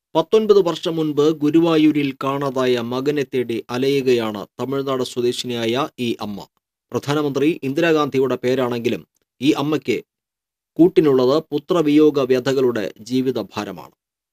പത്തൊൻപത് വർഷം മുൻപ് ഗുരുവായൂരിൽ കാണാതായ മകനെ തേടി അലയുകയാണ് തമിഴ്നാട് സ്വദേശിനിയായ ഈ അമ്മ പ്രധാനമന്ത്രി ഇന്ദിരാഗാന്ധിയുടെ പേരാണെങ്കിലും ഈ അമ്മയ്ക്ക് കൂട്ടിനുള്ളത് പുത്രവിയോഗ വ്യഥകളുടെ ജീവിതഭാരമാണ്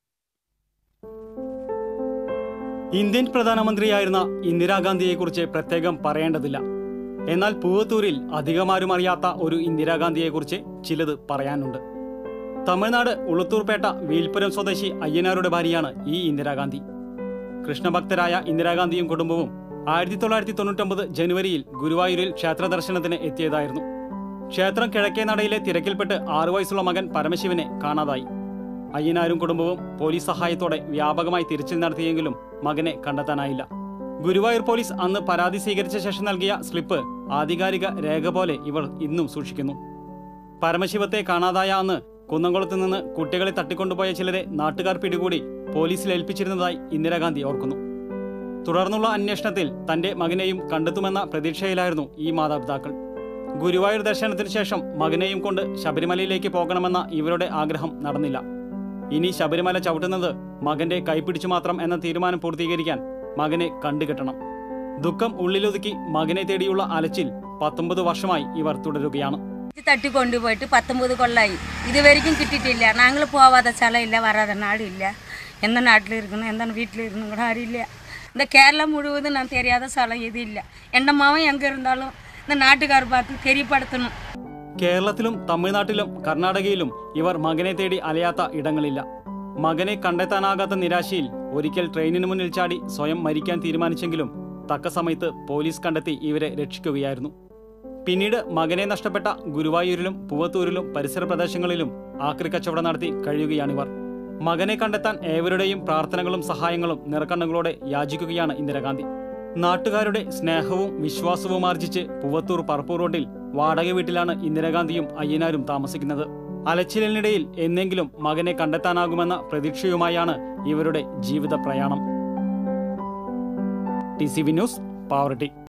ഇന്ത്യൻ പ്രധാനമന്ത്രിയായിരുന്ന ഇന്ദിരാഗാന്ധിയെക്കുറിച്ച് പ്രത്യേകം പറയേണ്ടതില്ല എന്നാൽ പൂവത്തൂരിൽ അധികമാരും അറിയാത്ത ഒരു ഇന്ദിരാഗാന്ധിയെക്കുറിച്ച് ചിലത് പറയാനുണ്ട് തമിഴ്നാട് ഉളുത്തൂർപേട്ട വീൽപുരം സ്വദേശി അയ്യനാരുടെ ഭാര്യയാണ് ഈ ഇന്ദിരാഗാന്ധി കൃഷ്ണഭക്തരായ ഇന്ദിരാഗാന്ധിയും കുടുംബവും ആയിരത്തി തൊള്ളായിരത്തി തൊണ്ണൂറ്റൊമ്പത് ജനുവരിയിൽ ഗുരുവായൂരിൽ ക്ഷേത്ര ദർശനത്തിന് എത്തിയതായിരുന്നു ക്ഷേത്രം കിഴക്കേ നടയിലെ തിരക്കിൽപ്പെട്ട് ആറു വയസ്സുള്ള മകൻ പരമശിവനെ കാണാതായി അയ്യനാരും കുടുംബവും പോലീസ് സഹായത്തോടെ വ്യാപകമായി തിരച്ചിൽ നടത്തിയെങ്കിലും മകനെ കണ്ടെത്താനായില്ല ഗുരുവായൂർ പോലീസ് അന്ന് പരാതി സ്വീകരിച്ച ശേഷം നൽകിയ സ്ലിപ്പ് ആധികാരിക രേഖ പോലെ ഇവർ ഇന്നും സൂക്ഷിക്കുന്നു പരമശിവത്തെ കാണാതായ അന്ന് കുന്നംകുളത്ത് നിന്ന് കുട്ടികളെ തട്ടിക്കൊണ്ടുപോയ ചിലരെ നാട്ടുകാർ പിടികൂടി പോലീസിൽ ഏൽപ്പിച്ചിരുന്നതായി ഇന്ദിരാഗാന്ധി ഓർക്കുന്നു തുടർന്നുള്ള അന്വേഷണത്തിൽ തന്റെ മകനെയും കണ്ടെത്തുമെന്ന പ്രതീക്ഷയിലായിരുന്നു ഈ മാതാപിതാക്കൾ ഗുരുവായൂർ ദർശനത്തിനു ശേഷം മകനെയും കൊണ്ട് ശബരിമലയിലേക്ക് പോകണമെന്ന ഇവരുടെ ആഗ്രഹം നടന്നില്ല ഇനി ശബരിമല ചവിട്ടുന്നത് മകന്റെ കൈപിടിച്ചു മാത്രം എന്ന തീരുമാനം പൂർത്തീകരിക്കാൻ മകനെ കണ്ടുകെട്ടണം ദുഃഖം ഉള്ളിലൊതുക്കി മകനെ തേടിയുള്ള അലച്ചിൽ പത്തൊമ്പത് വർഷമായി ഇവർ തുടരുകയാണ് ഇത് തട്ടിക്കൊണ്ടു പോയിട്ട് പത്തൊമ്പത് കൊല്ലായി ഇതുവരെയും കിട്ടിയിട്ടില്ല ഞങ്ങൾ പോവാതെ സ്ഥലം ഇല്ല വരാതെ നാടില്ല എந்த നാട്ടിൽ இருக்கணும் எந்த வீட்டில் இருக்கணும் கூட அறியிല്ല இந்த கேரளா முழுவதும் நான் தெரியாத സ്ഥലം ഇതില്ല എൻ്റെ മാവൻ എங்கே இருந்தாலும் இந்த നാട്ടുകാർ பார்த்து தெரியப்படுத்தணும் കേരളത്തിലും തമിഴ്നാട്ടിലും കർണാടകയിലും ഇവർ മകനെ തേടി അലയാത്ത ഇടങ്ങളില്ല മകനെ കണ്ടെത്താനാകാത്ത നിരാശയിൽ ഒരിക്കൽ ട്രെയിനിന് മുന്നിൽ ചാടി സ്വയം മരിക്കാൻ തീരുമാനിച്ചെങ്കിലും തക്ക സമയത്ത് പോലീസ് കണ്ടെത്തി ഇവരെ രക്ഷിക്കുകയായിരുന്നു പിന്നീട് മകനെ നഷ്ടപ്പെട്ട ഗുരുവായൂരിലും പൂവത്തൂരിലും പരിസര പ്രദേശങ്ങളിലും ആക്രി കച്ചവടം നടത്തി കഴിയുകയാണിവർ മകനെ കണ്ടെത്താൻ ഏവരുടെയും പ്രാർത്ഥനകളും സഹായങ്ങളും നിറക്കണ്ണുകളോടെ യാചിക്കുകയാണ് ഇന്ദിരാഗാന്ധി നാട്ടുകാരുടെ സ്നേഹവും വിശ്വാസവും ആർജിച്ച് പൂവത്തൂർ പറപ്പൂർ റോഡിൽ വാടക വീട്ടിലാണ് ഇന്ദിരാഗാന്ധിയും അയ്യനാരും താമസിക്കുന്നത് അലച്ചിലിനിടയിൽ എന്നെങ്കിലും മകനെ കണ്ടെത്താനാകുമെന്ന പ്രതീക്ഷയുമായാണ് ഇവരുടെ ജീവിത പ്രയാണം T C V news Pavaratti